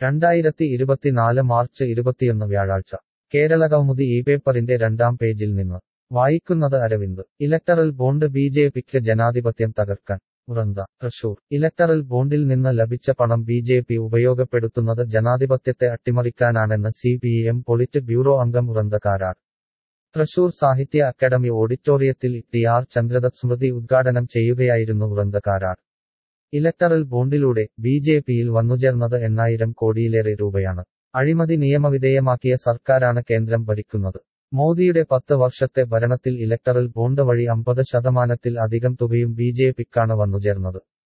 രണ്ടായിരത്തി ഇരുപത്തിനാല് മാർച്ച് ഇരുപത്തിയൊന്ന് വ്യാഴാഴ്ച കേരള കൗമുദി ഈ പേപ്പറിന്റെ രണ്ടാം പേജിൽ നിന്ന് വായിക്കുന്നത് Aravind electoral bond B J പിക്ക് ജനാധിപത്യം തകർക്കാൻ ഉറന്ത തൃശൂർ ഇലക്ടറൽ ബോണ്ടിൽ നിന്ന് ലഭിച്ച പണം ബി ജെ പി ഉപയോഗപ്പെടുത്തുന്നത് ജനാധിപത്യത്തെ അട്ടിമറിക്കാനാണെന്ന് C P M polit bureau അംഗം ഉറന്ത കാരാട് തൃശൂർ സാഹിത്യ അക്കാദമി ഓഡിറ്റോറിയത്തിൽ ടി ആർ ചന്ദ്രദത്ത് സ്മൃതി ഉദ്ഘാടനം ചെയ്യുകയായിരുന്നു ഉറന്ത കാരാട് ഇലക്ടറൽ ബോണ്ടിലൂടെ ബി ജെ പിയിൽ വന്നുചേർന്നത് എണ്ണായിരം കോടിയിലേറെ രൂപയാണ് അഴിമതി നിയമവിധേയമാക്കിയ സർക്കാരാണ് കേന്ദ്രം ഭരിക്കുന്നത് മോദിയുടെ പത്ത് വർഷത്തെ ഭരണത്തിൽ ഇലക്ടറൽ ബോണ്ട് വഴി അമ്പത് ശതമാനത്തിൽ അധികം തുകയും ബി ജെ പിക്കാണ് വന്നുചേർന്നത്